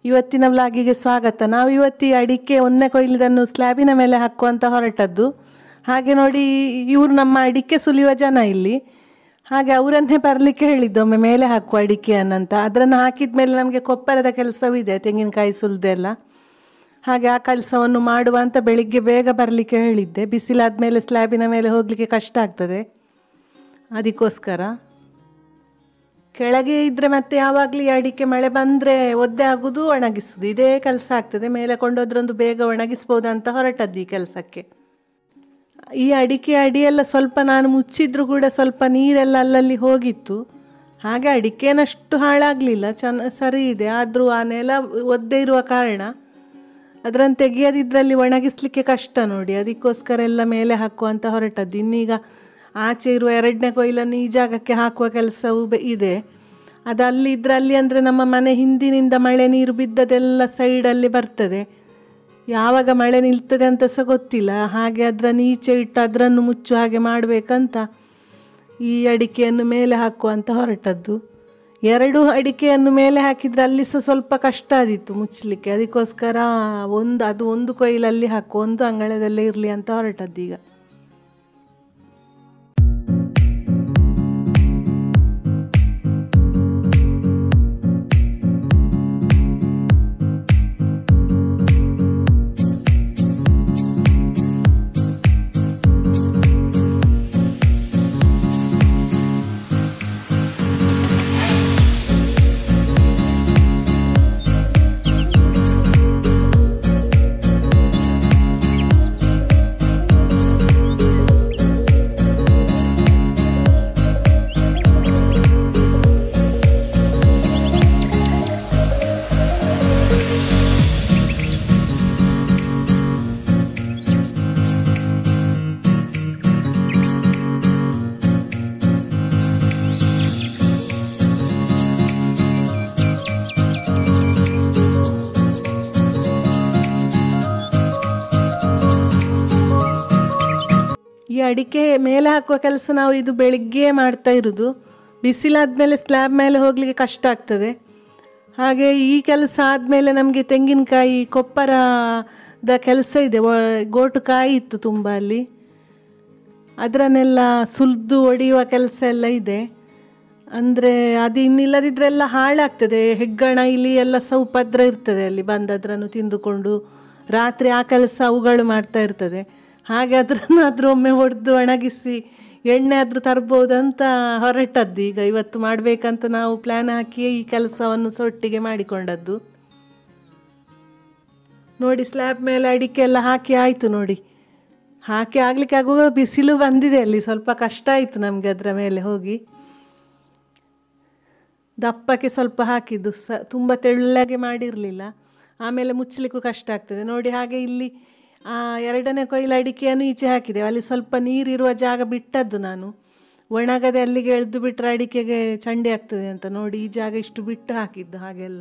ಇವತ್ತಿನ ವ್ಲಾಗಿಗೆ ಸ್ವಾಗತ ನಾವು ಇವತ್ತಿ ಅಡಿಕೆ ಒಂದನೇ ಕೊಯ್ಲಿದನ್ನು ಸ್ಲ್ಯಾಬಿನ ಮೇಲೆ ಹಾಕುವಂತ ಹೊರಟದ್ದು ಹಾಗೆ ನೋಡಿ ಇವರು ನಮ್ಮ ಅಡಿಕೆ ಸುಲಿಯುವ ಜನ ಇಲ್ಲಿ ಹಾಗೆ ಅವರನ್ನೇ ಬರಲಿಕ್ಕೆ ಹೇಳಿದ್ದು ಒಮ್ಮೆ ಮೇಲೆ ಹಾಕುವ ಅಡಿಕೆಯನ್ನಂತ ಅದನ್ನು ಹಾಕಿದ ಮೇಲೆ ನಮಗೆ ಕೊಪ್ಪರದ ಕೆಲಸವೂ ಇದೆ ತೆಂಗಿನಕಾಯಿ ಸುಲಿದೆಲ್ಲ ಹಾಗೆ ಆ ಕೆಲಸವನ್ನು ಮಾಡುವ ಅಂತ ಬೆಳಿಗ್ಗೆ ಬೇಗ ಬರಲಿಕ್ಕೆ ಹೇಳಿದ್ದೆ ಬಿಸಿಲಾದ ಸ್ಲ್ಯಾಬಿನ ಮೇಲೆ ಹೋಗಲಿಕ್ಕೆ ಕಷ್ಟ ಆಗ್ತದೆ ಅದಕ್ಕೋಸ್ಕರ ಕೆಳಗೆ ಇದ್ರೆ ಮತ್ತೆ ಯಾವಾಗಲೂ ಈ ಅಡಿಕೆ ಮಳೆ ಬಂದರೆ ಒದ್ದೆ ಆಗೋದು ಒಣಗಿಸೋದು ಇದೇ ಕೆಲಸ ಆಗ್ತದೆ ಮೇಲೆ ಕೊಂಡೋದ್ರೊಂದು ಬೇಗ ಒಣಗಿಸ್ಬೋದು ಅಂತ ಹೊರಟದ್ದು ಈ ಕೆಲಸಕ್ಕೆ ಈ ಅಡಿಕೆ ಅಡಿಯೆಲ್ಲ ಸ್ವಲ್ಪ ನಾನು ಮುಚ್ಚಿದ್ರು ಕೂಡ ಸ್ವಲ್ಪ ನೀರೆಲ್ಲ ಅಲ್ಲಲ್ಲಿ ಹೋಗಿತ್ತು ಹಾಗೆ ಅಡಿಕೆನಷ್ಟು ಹಾಳಾಗಲಿಲ್ಲ ಚೆನ್ನ ಸರಿ ಇದೆ ಆದರೂ ಆ ನೆಲ ಒದ್ದೆ ಇರುವ ಕಾರಣ ಅದನ್ನು ತೆಗೆಯದಿದ್ರಲ್ಲಿ ಒಣಗಿಸ್ಲಿಕ್ಕೆ ಕಷ್ಟ ನೋಡಿ ಅದಕ್ಕೋಸ್ಕರ ಎಲ್ಲ ಮೇಲೆ ಹಾಕುವಂತ ಹೊರಟದ್ದು ಇನ್ನೀಗ ಆಚೆ ಇರುವ ಎರಡನೇ ಕೊಯ್ಲನ್ನು ಈ ಜಾಗಕ್ಕೆ ಹಾಕುವ ಕೆಲಸವೂ ಬೆ- ಇದೆ ಅದು ಅಲ್ಲಿ ಇದ್ರೆ ಅಲ್ಲಿ ಅಂದರೆ ನಮ್ಮ ಮನೆ ಹಿಂದಿನಿಂದ ಮಳೆ ನೀರು ಬಿದ್ದದೆಲ್ಲ ಸೈಡಲ್ಲಿ ಬರ್ತದೆ ಯಾವಾಗ ಮಳೆ ನಿಲ್ತದೆ ಅಂತ ಸಹ ಗೊತ್ತಿಲ್ಲ ಹಾಗೆ ಅದರ ಈಚೆ ಇಟ್ಟು ಅದನ್ನು ಮುಚ್ಚು ಹಾಗೆ ಮಾಡಬೇಕಂತ ಈ ಅಡಿಕೆಯನ್ನು ಮೇಲೆ ಹಾಕುವಂತ ಹೊರಟದ್ದು ಎರಡು ಅಡಿಕೆಯನ್ನು ಮೇಲೆ ಹಾಕಿದರೆ ಅಲ್ಲಿ ಸಹ ಸ್ವಲ್ಪ ಕಷ್ಟ ಆದಿತ್ತು ಮುಚ್ಚಲಿಕ್ಕೆ ಅದಕ್ಕೋಸ್ಕರ ಒಂದು ಅದು ಒಂದು ಕೊಯ್ಲಲ್ಲಿ ಹಾಕು ಒಂದು ಅಂಗಳದಲ್ಲೇ ಇರಲಿ ಅಂತ ಹೊರಟದ್ದು ಈಗ ಈ ಅಡಿಕೆ ಮೇಲೆ ಹಾಕುವ ಕೆಲಸ ನಾವು ಇದು ಬೆಳಿಗ್ಗೆ ಮಾಡ್ತಾ ಇರೋದು ಬಿಸಿಲಾದ್ಮೇಲೆ ಸ್ಲ್ಯಾಬ್ ಮೇಲೆ ಹೋಗಲಿಕ್ಕೆ ಕಷ್ಟ ಆಗ್ತದೆ ಹಾಗೆ ಈ ಕೆಲಸ ಆದಮೇಲೆ ನಮಗೆ ತೆಂಗಿನಕಾಯಿ ಕೊಪ್ಪರದ ಕೆಲಸ ಇದೆ ವ- ಗೋಟು ಕಾಯಿ ಇತ್ತು ತುಂಬ ಅಲ್ಲಿ ಅದರನ್ನೆಲ್ಲ ಸುಲಿದು ಒಡೆಯುವ ಕೆಲಸ ಎಲ್ಲ ಇದೆ ಅಂದರೆ ಅದು ಇನ್ನಿಲ್ಲದಿದ್ದರೆ ಎಲ್ಲ ಹಾಳಾಗ್ತದೆ ಹೆಗ್ಗಣ ಇಲ್ಲಿ ಎಲ್ಲ ಸಹ ಉಪದ್ರ ಇರ್ತದೆ ಅಲ್ಲಿ ಬಂದು ಅದನ್ನು ತಿಂದುಕೊಂಡು ರಾತ್ರಿ ಆ ಕೆಲಸ ಅವುಗಳು ಮಾಡ್ತಾ ಇರ್ತದೆ ಹಾಗೆ ಅದರನ್ನಾದರೂ ಒಮ್ಮೆ ಹೊಡೆದು ಒಣಗಿಸಿ ಎಣ್ಣೆ ಆದರೂ ತರ್ಬೋದಂತ ಹೊರಟದ್ದು ಈಗ ಇವತ್ತು ಮಾಡಬೇಕಂತ ನಾವು ಪ್ಲ್ಯಾನ್ ಹಾಕಿ ಈ ಕೆಲಸವನ್ನು ಸೊಟ್ಟಿಗೆ ಮಾಡಿಕೊಂಡದ್ದು ನೋಡಿ ಸ್ಲ್ಯಾಬ್ ಮೇಲೆ ಅಡಿಕೆ ಎಲ್ಲ ಹಾಕಿ ಆಯಿತು ನೋಡಿ ಹಾಕಿ ಆಗ್ಲಿಕ್ಕೆ ಆಗುವಾಗ ಬಿಸಿಲು ಬಂದಿದೆ ಅಲ್ಲಿ ಸ್ವಲ್ಪ ಕಷ್ಟ ಆಯಿತು ನಮಗೆ ಅದರ ಮೇಲೆ ಹೋಗಿ ದಪ್ಪಕ್ಕೆ ಸ್ವಲ್ಪ ಹಾಕಿದ್ದು ಸ ತುಂಬ ತೆಳ್ಳಗೆ ಮಾಡಿರಲಿಲ್ಲ ಆಮೇಲೆ ಮುಚ್ಚಲಿಕ್ಕೂ ಕಷ್ಟ ಆಗ್ತದೆ ನೋಡಿ ಹಾಗೆ ಇಲ್ಲಿ ಆ ಎರಡನೇ ಕೊಯ್ಲು ಅಡಿಕೆಯನ್ನು ಈಚೆ ಹಾಕಿದೆ ಅಲ್ಲಿ ಸ್ವಲ್ಪ ನೀರಿರುವ ಜಾಗ ಬಿಟ್ಟದ್ದು ನಾನು ಒಣಗದೆ ಅಲ್ಲಿಗೆ ಎಳೆದು ಬಿಟ್ಟರೆ ಅಡಿಕೆಗೆ ಚಂಡಿ ಆಗ್ತದೆ ಅಂತ ನೋಡಿ ಈ ಜಾಗ ಇಷ್ಟು ಬಿಟ್ಟು ಹಾಕಿದ್ದು ಹಾಗೆಲ್ಲ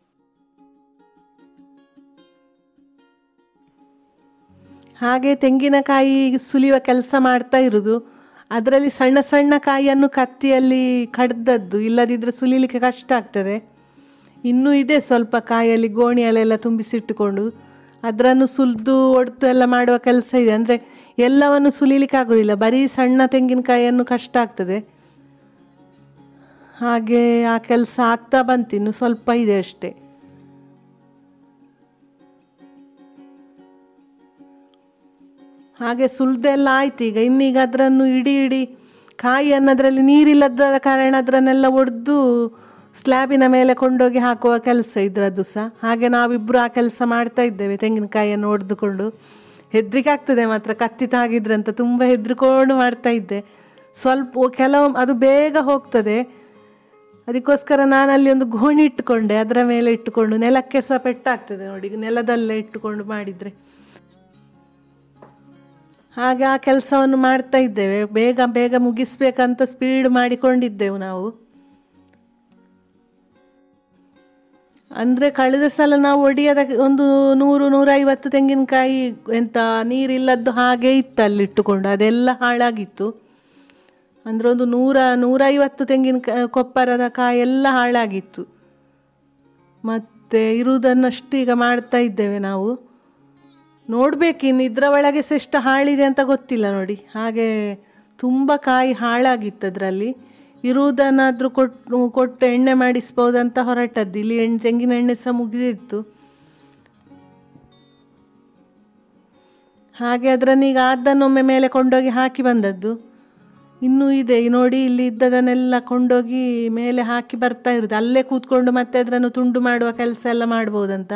ಹಾಗೆ ತೆಂಗಿನಕಾಯಿ ಸುಲಿಯುವ ಕೆಲಸ ಮಾಡ್ತಾ ಇರೋದು ಅದರಲ್ಲಿ ಸಣ್ಣ ಸಣ್ಣ ಕಾಯಿಯನ್ನು ಕತ್ತಿಯಲ್ಲಿ ಕಡ್ದದ್ದು ಇಲ್ಲದಿದ್ದರೆ ಸುಲಿಲಿಕ್ಕೆ ಕಷ್ಟ ಆಗ್ತದೆ ಇನ್ನೂ ಇದೆ ಸ್ವಲ್ಪ ಕಾಯಲ್ಲಿ ಗೋಣಿಯಲ್ಲೆಲ್ಲ ತುಂಬಿಸಿಟ್ಟುಕೊಂಡು ಅದನ್ನು ಸುಲಿದು ಒಡೆದು ಎಲ್ಲ ಮಾಡುವ ಕೆಲಸ ಇದೆ ಅಂದರೆ ಎಲ್ಲವನ್ನು ಸುಲಿಲಿಕ್ಕೆ ಆಗೋದಿಲ್ಲ ಬರೀ ಸಣ್ಣ ತೆಂಗಿನಕಾಯಿಯನ್ನು ಕಷ್ಟ ಆಗ್ತದೆ ಹಾಗೆ ಆ ಕೆಲಸ ಆಗ್ತಾ ಬಂತು ಇನ್ನು ಸ್ವಲ್ಪ ಇದೆ ಅಷ್ಟೇ ಹಾಗೆ ಸುಲಿದೆಲ್ಲ ಆಯ್ತು ಈಗ ಇನ್ನೀಗ ಅದನ್ನು ಇಡೀ ಇಡೀ ಕಾಯಿ ಅನ್ನೋದ್ರಲ್ಲಿ ನೀರಿಲ್ಲದ ಕಾರಣ ಅದರನ್ನೆಲ್ಲ ಒಡೆದು ಸ್ಲ್ಯಾಬಿನ ಮೇಲೆ ಕೊಂಡೋಗಿ ಹಾಕುವ ಕೆಲಸ ಇದ್ರದ್ದು ಸಹ ಹಾಗೆ ನಾವಿಬ್ಬರು ಆ ಕೆಲಸ ಮಾಡ್ತಾ ಇದ್ದೇವೆ ತೆಂಗಿನಕಾಯಿಯನ್ನು ಒಡೆದುಕೊಂಡು ಹೆದ್ರಿಕೆ ಆಗ್ತದೆ ಮಾತ್ರ ಕತ್ತಿ ತಾಗಿದ್ರೆ ಅಂತ ತುಂಬ ಹೆದ್ರಿಕೊಂಡು ಮಾಡ್ತಾ ಇದ್ದೆ ಸ್ವಲ್ಪ ಕೆಲವು ಅದು ಬೇಗ ಹೋಗ್ತದೆ ಅದಕ್ಕೋಸ್ಕರ ನಾನು ಅಲ್ಲಿ ಒಂದು ಗೋಣಿ ಇಟ್ಟುಕೊಂಡೆ ಅದರ ಮೇಲೆ ಇಟ್ಟುಕೊಂಡು ನೆಲಕ್ಕೆ ಸಹ ಪೆಟ್ಟಾಗ್ತದೆ ನೋಡಿ ನೆಲದಲ್ಲೇ ಇಟ್ಟುಕೊಂಡು ಮಾಡಿದರೆ ಹಾಗೆ ಆ ಕೆಲಸವನ್ನು ಮಾಡ್ತಾ ಇದ್ದೇವೆ ಬೇಗ ಬೇಗ ಮುಗಿಸ್ಬೇಕಂತ ಸ್ಪೀಡ್ ಮಾಡಿಕೊಂಡಿದ್ದೆವು ನಾವು ಅಂದರೆ ಕಳೆದ ಸಲ ನಾವು ಒಡೆಯದ ಒಂದು ನೂರು ನೂರೈವತ್ತು ತೆಂಗಿನಕಾಯಿ ಎಂತ ನೀರಿಲ್ಲದ್ದು ಹಾಗೆ ಇತ್ತು ಅಲ್ಲಿ ಇಟ್ಟುಕೊಂಡು ಅದೆಲ್ಲ ಹಾಳಾಗಿತ್ತು ಅಂದರೆ ಒಂದು ನೂರ ನೂರೈವತ್ತು ತೆಂಗಿನ ಕೊಪ್ಪರದ ಕಾಯಿ ಎಲ್ಲ ಹಾಳಾಗಿತ್ತು ಮತ್ತು ಮತ್ತೆ ಇರುವುದನ್ನಷ್ಟು ಈಗ ಮಾಡ್ತಾ ಇದ್ದೇವೆ ನಾವು ನೋಡ್ಬೇಕು ಇನ್ನು ಇದರ ಒಳಗೆ ಸಹ ಎಷ್ಟು ಹಾಳಿದೆ ಅಂತ ಗೊತ್ತಿಲ್ಲ ನೋಡಿ ಹಾಗೆ ತುಂಬ ಕಾಯಿ ಹಾಳಾಗಿತ್ತು ಅದರಲ್ಲಿ ಇರುವುದನ್ನಾದರೂ ಕೊಟ್ಟು ಕೊಟ್ಟು ಎಣ್ಣೆ ಮಾಡಿಸ್ಬೋದಂತ ಹೊರಟದ್ದು ಇಲ್ಲಿ ಎಣ್ಣೆ ತೆಂಗಿನ ಎಣ್ಣೆ ಸಹ ಮುಗಿದಿತ್ತು ಹಾಗೆ ಅದರನ್ನೀಗ ಅದನ್ನೊಮ್ಮೆ ಮೇಲೆ ಕೊಂಡೋಗಿ ಹಾಕಿ ಬಂದದ್ದು ಇನ್ನೂ ಇದೆ ಈ ನೋಡಿ ಇಲ್ಲಿ ಇದ್ದದನ್ನೆಲ್ಲ ಕೊಂಡೋಗಿ ಮೇಲೆ ಹಾಕಿ ಬರ್ತಾ ಇರುದು ಅಲ್ಲೇ ಕೂತ್ಕೊಂಡು ಮತ್ತೆ ಅದನ್ನು ತುಂಡು ಮಾಡುವ ಕೆಲಸ ಎಲ್ಲ ಮಾಡ್ಬೋದಂತ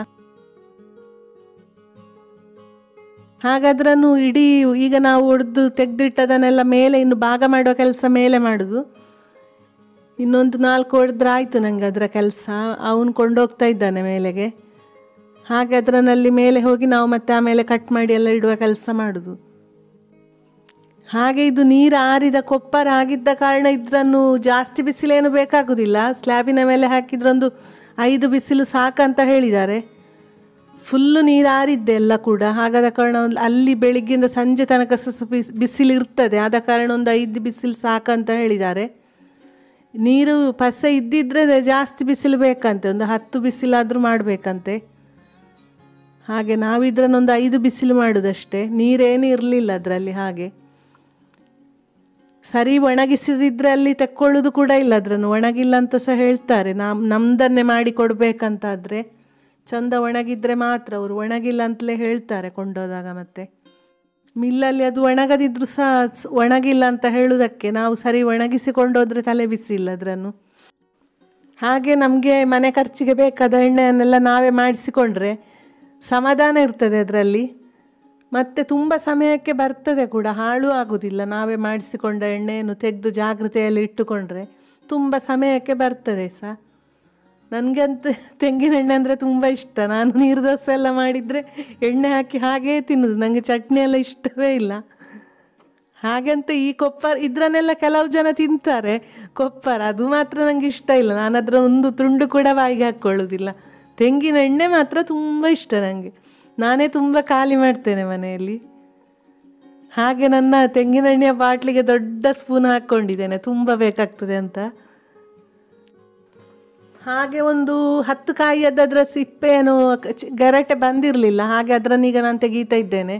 ಹಾಗಾದ್ರೂ ಇಡೀ ಈಗ ನಾವು ಒಡೆದು ತೆಗೆದಿಟ್ಟದನ್ನೆಲ್ಲ ಮೇಲೆ ಇನ್ನು ಭಾಗ ಮಾಡುವ ಕೆಲಸ ಮೇಲೆ ಮಾಡುದು ಇನ್ನೊಂದು ನಾಲ್ಕು ಹೊಡೆದ್ರೆ ಆಯಿತು ನನಗೆ ಅದರ ಕೆಲಸ ಅವನು ಕೊಂಡೋಗ್ತಾ ಇದ್ದಾನೆ ಮೇಲೆಗೆ ಹಾಗೆ ಅದರಲ್ಲಿ ಮೇಲೆ ಹೋಗಿ ನಾವು ಮತ್ತೆ ಆಮೇಲೆ ಕಟ್ ಮಾಡಿ ಎಲ್ಲ ಇಡುವ ಕೆಲಸ ಮಾಡುದು ಹಾಗೆ ಇದು ನೀರು ಆರಿದ ಕೊಪ್ಪರ ಆಗಿದ್ದ ಕಾರಣ ಇದನ್ನು ಜಾಸ್ತಿ ಬಿಸಿಲೇನು ಬೇಕಾಗುವುದಿಲ್ಲ ಸ್ಲ್ಯಾಬಿನ ಮೇಲೆ ಹಾಕಿದ್ರೊಂದು ಐದು ಬಿಸಿಲು ಸಾಕಂತ ಹೇಳಿದ್ದಾರೆ ಫುಲ್ಲು ನೀರು ಆರಿದ್ದೆ ಎಲ್ಲ ಕೂಡ ಹಾಗಾದ ಕಾರಣ ಒಂದು ಅಲ್ಲಿ ಬೆಳಿಗ್ಗೆಯಿಂದ ಸಂಜೆ ತನಕ ಸಹ ಬಿಸ್ ಬಿಸಿಲು ಇರ್ತದೆ ಆದ ಕಾರಣ ಒಂದು ಐದು ಬಿಸಿಲು ಸಾಕಂತ ಹೇಳಿದ್ದಾರೆ ನೀರು ಪಸೆ ಇದ್ದಿದ್ರೆ ಜಾಸ್ತಿ ಬಿಸಿಲು ಬೇಕಂತೆ ಒಂದು ಹತ್ತು ಬಿಸಿಲಾದರೂ ಮಾಡಬೇಕಂತೆ ಹಾಗೆ ನಾವಿದ್ರನ್ನೊಂದು ಐದು ಬಿಸಿಲು ಮಾಡೋದಷ್ಟೇ ನೀರೇನು ಇರಲಿಲ್ಲ ಅದರಲ್ಲಿ ಹಾಗೆ ಸರಿ ಒಣಗಿಸಿದಿದ್ರೆ ಅಲ್ಲಿ ತೆಕ್ಕೊಳ್ಳೋದು ಕೂಡ ಇಲ್ಲ ಅದನ್ನು ಒಣಗಿಲ್ಲ ಅಂತ ಸಹ ಹೇಳ್ತಾರೆ ನಮ್ ನಮ್ದನ್ನೇ ಮಾಡಿ ಕೊಡಬೇಕಂತಾದರೆ ಚಂದ ಒಣಗಿದ್ರೆ ಮಾತ್ರ ಅವರು ಒಣಗಿಲ್ಲ ಅಂತಲೇ ಹೇಳ್ತಾರೆ ಕೊಂಡೋದಾಗ ಮತ್ತೆ ಮಿಲ್ಲಲ್ಲಿ ಅದು ಒಣಗದಿದ್ರು ಸಹ ಸ್- ಒಣಗಿಲ್ಲ ಅಂತ ಹೇಳುವುದಕ್ಕೆ ನಾವು ಸರಿ ಒಣಗಿಸಿ ಕೊಂಡೋದ್ರೆ ತಲೆ ಬಿಸಿ ಇಲ್ಲ ಅದನ್ನು ಹಾಗೆ ನಮಗೆ ಮನೆ ಖರ್ಚಿಗೆ ಬೇಕಾದ ಎಣ್ಣೆಯನ್ನೆಲ್ಲ ನಾವೇ ಮಾಡಿಸಿಕೊಂಡ್ರೆ ಸಮಾಧಾನ ಇರ್ತದೆ ಅದರಲ್ಲಿ ಮತ್ತು ತುಂಬ ಸಮಯಕ್ಕೆ ಬರ್ತದೆ ಕೂಡ ಹಾಳು ಆಗೋದಿಲ್ಲ ನಾವೇ ಮಾಡಿಸಿಕೊಂಡ ಎಣ್ಣೆಯನ್ನು ತೆಗೆದು ಜಾಗ್ರತೆಯಲ್ಲಿ ಇಟ್ಟುಕೊಂಡ್ರೆ ತುಂಬ ಸಮಯಕ್ಕೆ ಬರ್ತದೆ ಸಹ ನನಗಂತ ತೆಂಗಿನ ಎಣ್ಣೆ ಅಂದರೆ ತುಂಬ ಇಷ್ಟ ನಾನು ನೀರು ದೋಸೆ ಎಲ್ಲ ಮಾಡಿದರೆ ಎಣ್ಣೆ ಹಾಕಿ ಹಾಗೇ ತಿನ್ನೋದು ನನಗೆ ಚಟ್ನಿ ಎಲ್ಲ ಇಷ್ಟವೇ ಇಲ್ಲ ಹಾಗಂತ ಈ ಕೊಪ್ಪರ ಇದ್ರನ್ನೆಲ್ಲ ಕೆಲವು ಜನ ತಿಂತಾರೆ ಕೊಪ್ಪರ ಅದು ಮಾತ್ರ ನನಗೆ ಇಷ್ಟ ಇಲ್ಲ ನಾನು ಅದರ ಒಂದು ತುಂಡು ಕೂಡ ಬಾಯಿಗೆ ಹಾಕ್ಕೊಳ್ಳೋದಿಲ್ಲ ತೆಂಗಿನ ಎಣ್ಣೆ ಮಾತ್ರ ತುಂಬ ಇಷ್ಟ ನನಗೆ ನಾನೇ ತುಂಬ ಖಾಲಿ ಮಾಡ್ತೇನೆ ಮನೆಯಲ್ಲಿ ಹಾಗೆ ನನ್ನ ತೆಂಗಿನ ಎಣ್ಣೆಯ ಬಾಟ್ಲಿಗೆ ದೊಡ್ಡ ಸ್ಪೂನ್ ಹಾಕ್ಕೊಂಡಿದ್ದೇನೆ ತುಂಬ ಬೇಕಾಗ್ತದೆ ಅಂತ ಹಾಗೆ ಒಂದು ಹತ್ತು ಕಾಯಿಯದ್ದದ್ರ ಸಿಪ್ಪೆಯನ್ನು ಕ- ಚಿ- ಗರಟೆ ಬಂದಿರಲಿಲ್ಲ ಹಾಗೆ ಅದರನ್ನೀಗ ನಾನು ತೆಗೀತಾ ಇದ್ದೇನೆ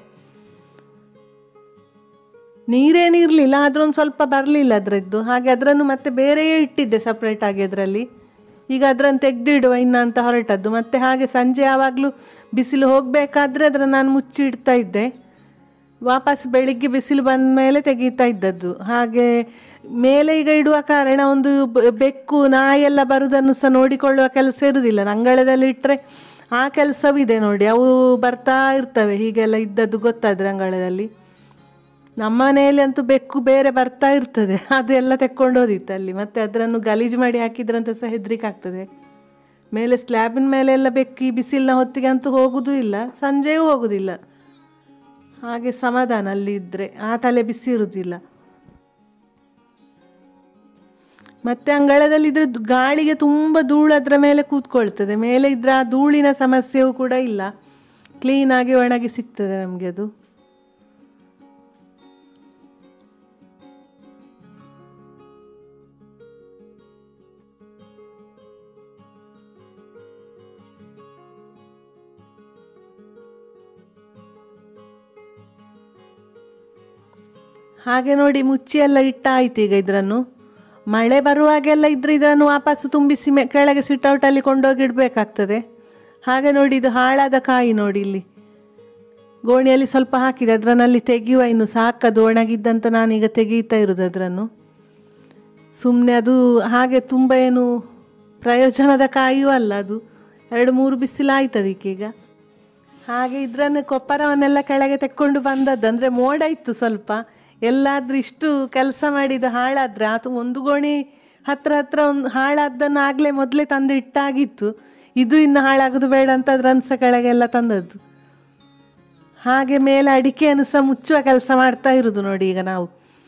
ನೀರೇನಿರಲಿಲ್ಲ ಆದ್ರೂ ಒಂದು ಸ್ವಲ್ಪ ಬರಲಿಲ್ಲ ಅದರದ್ದು ಹಾಗೆ ಅದನ್ನು ಮತ್ತೆ ಬೇರೆಯೇ ಇಟ್ಟಿದ್ದೆ ಸಪ್ರೇಟ್ ಆಗಿ ಅದರಲ್ಲಿ ಈಗ ಅದನ್ನು ತೆಗೆದಿಡುವ ಇನ್ನ ಅಂತ ಹೊರಟದ್ದು ಮತ್ತೆ ಹಾಗೆ ಸಂಜೆ ಯಾವಾಗಲೂ ಬಿಸಿಲು ಹೋಗಬೇಕಾದ್ರೆ ಅದನ್ನು ನಾನು ಮುಚ್ಚಿ ಇಡ್ತಾ ಇದ್ದೆ ವಾಪಸ್ ಬೆಳಿಗ್ಗೆ ಬಿಸಿಲು ಬಂದ ಮೇಲೆ ತೆಗೀತಾ ಇದ್ದದ್ದು ಹಾಗೆ ಮೇಲೆ ಈಗ ಇಡುವ ಕಾರಣ ಒಂದು ಬ- ಬೆಕ್ಕು ನಾಯಿ ಎಲ್ಲ ಬರುವುದನ್ನು ಸಹ ನೋಡಿಕೊಳ್ಳುವ ಕೆಲಸ ಇರುವುದಿಲ್ಲ ಅಂಗಳದಲ್ಲಿ ಇಟ್ಟರೆ ಆ ಕೆಲಸವಿದೆ ನೋಡಿ ಅವು ಬರ್ತಾ ಇರ್ತವೆ ಹೀಗೆಲ್ಲ ಇದ್ದದ್ದು ಗೊತ್ತಾದ್ರೆ ಅಂಗಳದಲ್ಲಿ ನಮ್ಮ ಮನೆಯಲ್ಲಿ ಅಂತೂ ಬೆಕ್ಕು ಬೇರೆ ಬರ್ತಾ ಇರ್ತದೆ ಅದೆಲ್ಲ ತೆಕ್ಕೊಂಡು ಹೋದಿತ್ತು ಅಲ್ಲಿ ಮತ್ತೆ ಅದನ್ನು ಗಲೀಜು ಮಾಡಿ ಹಾಕಿದ್ರಂತ ಸಹ ಹೆದರಿಕೆ ಆಗ್ತದೆ ಮೇಲೆ ಸ್ಲ್ಯಾಬಿನ ಮೇಲೆ ಎಲ್ಲ ಬೆಕ್ಕು ಈ ಬಿಸಿಲಿನ ಹೊತ್ತಿಗೆ ಅಂತೂ ಹೋಗುದೂ ಇಲ್ಲ ಸಂಜೆಯೂ ಹೋಗುದಿಲ್ಲ ಹಾಗೆ ಸಮಾಧಾನ ಅಲ್ಲಿ ಇದ್ದರೆ ಆ ತಲೆ ಬಿಸಿ ಇರುವುದಿಲ್ಲ ಮತ್ತೆ ಅಂಗಳದಲ್ಲಿ ಇದ್ರೆ ದು- ಗಾಳಿಗೆ ತುಂಬ ಧೂಳು ಅದರ ಮೇಲೆ ಕೂತ್ಕೊಳ್ತದೆ ಮೇಲೆ ಇದ್ರೆ ಆ ಧೂಳಿನ ಸಮಸ್ಯೆಯೂ ಕೂಡ ಇಲ್ಲ ಕ್ಲೀನಾಗಿ ಒಣಗಿ ಸಿಗ್ತದೆ ನಮಗೆ ಅದು ಹಾಗೆ ನೋಡಿ ಮುಚ್ಚಿ ಎಲ್ಲ ಇಟ್ಟಾಯ್ತು ಈಗ ಇದನ್ನು ಮಳೆ ಬರುವಾಗೆಲ್ಲ ಇದ್ರೆ ಇದನ್ನು ವಾಪಸ್ಸು ತುಂಬಿಸಿ ಮೆ ಕೆಳಗೆ ಸಿಟ್ಔಟಲ್ಲಿ ಕೊಂಡೋಗಿ ಇಡಬೇಕಾಗ್ತದೆ ಹಾಗೆ ನೋಡಿ ಇದು ಹಾಳಾದ ಕಾಯಿ ನೋಡಿ ಇಲ್ಲಿ ಗೋಣಿಯಲ್ಲಿ ಸ್ವಲ್ಪ ಹಾಕಿದೆ ಅದರಲ್ಲಿ ತೆಗೆಯುವ ಇನ್ನು ಸಾಕದು ಒಣಗಿದ್ದಂತ ನಾನೀಗ ತೆಗೀತಾ ಇರೋದು ಅದನ್ನು ಸುಮ್ಮನೆ ಅದು ಹಾಗೆ ತುಂಬ ಏನು ಪ್ರಯೋಜನದ ಕಾಯಿಯೂ ಅಲ್ಲ ಅದು ಎರಡು ಮೂರು ಬಿಸಿಲು ಆಯ್ತು ಅದಕ್ಕೀಗ ಹಾಗೆ ಇದ್ರನ್ನು ಕೊಪ್ಪರವನ್ನೆಲ್ಲ ಕೆಳಗೆ ತೆಕ್ಕೊಂಡು ಬಂದದ್ದು ಅಂದರೆ ಮೋಡ ಇತ್ತು ಸ್ವಲ್ಪ ಎಲ್ಲಾದ್ರೂ ಇಷ್ಟು ಕೆಲಸ ಮಾಡಿದ ಹಾಳಾದ್ರೆ ಆತು ಒಂದು ಗೋಣಿ ಹತ್ರ ಹತ್ರ ಒಂದು ಹಾಳಾದ್ದನ್ನು ಆಗಲೇ ಮೊದಲೇ ತಂದು ಇಟ್ಟಾಗಿತ್ತು ಇದು ಇನ್ನು ಹಾಳಾಗೋದು ಬೇಡ ಅಂತ ಅದ್ರನ್ನು ಸಹ ಕೆಳಗೆಲ್ಲ ತಂದದ್ದು ಹಾಗೆ ಮೇಲೆ ಅಡಿಕೆಯನ್ನು ಸಹ ಮುಚ್ಚುವ ಕೆಲಸ ಮಾಡ್ತಾ ಇರೋದು ನೋಡಿ ಈಗ ನಾವು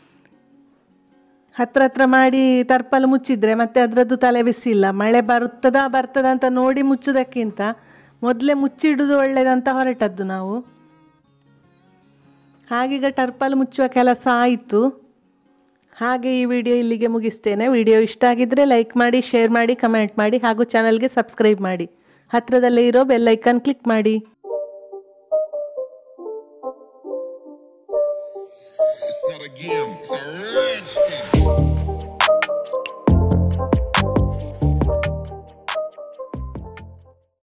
ಹತ್ರ ಹತ್ರ ಮಾಡಿ ಟರ್ಪಲ್ ಮುಚ್ಚಿದ್ರೆ ಮತ್ತೆ ಅದರದ್ದು ತಲೆ ಬಿಸಿ ಇಲ್ಲ ಮಳೆ ಬರುತ್ತದಾ ಬರ್ತದ ಅಂತ ನೋಡಿ ಮುಚ್ಚುವುದಕ್ಕಿಂತ ಮೊದಲೇ ಮುಚ್ಚಿಡುವುದು ಒಳ್ಳೇದಂತ ಹೊರಟದ್ದು ನಾವು ಹಾಗೀಗ ಟರ್ಪಲ್ ಮುಚ್ಚುವ ಕೆಲಸ ಆಯಿತು ಹಾಗೆ ಈ ವಿಡಿಯೋ ಇಲ್ಲಿಗೆ ಮುಗಿಸ್ತೇನೆ ವಿಡಿಯೋ ಇಷ್ಟ ಆಗಿದ್ದರೆ ಲೈಕ್ ಮಾಡಿ ಶೇರ್ ಮಾಡಿ ಕಮೆಂಟ್ ಮಾಡಿ ಹಾಗೂ ಚಾನಲ್ಗೆ ಸಬ್ಸ್ಕ್ರೈಬ್ ಮಾಡಿ ಹತ್ರದಲ್ಲೇ ಇರೋ ಬೆಲ್ ಐಕನ್ ಕ್ಲಿಕ್ ಮಾಡಿ It's not a game, it's a rich thing.